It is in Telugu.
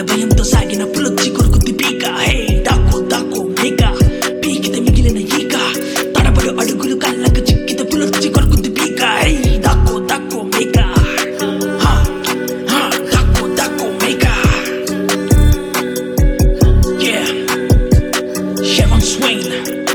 భయంతో సాగిన పులొచ్చి కొరుకుద్ది పీక హే దాకో దాకో మేక పీకితే మిగిలిన ఈక తడబడు అడుగులు కళ్ళకు చిక్కితే పులొచ్చి కొరుకుద్ది పీక హే దాకో దాకో మేక హా, హా, దాకో దాకో మేక Yeah, Chevron Swain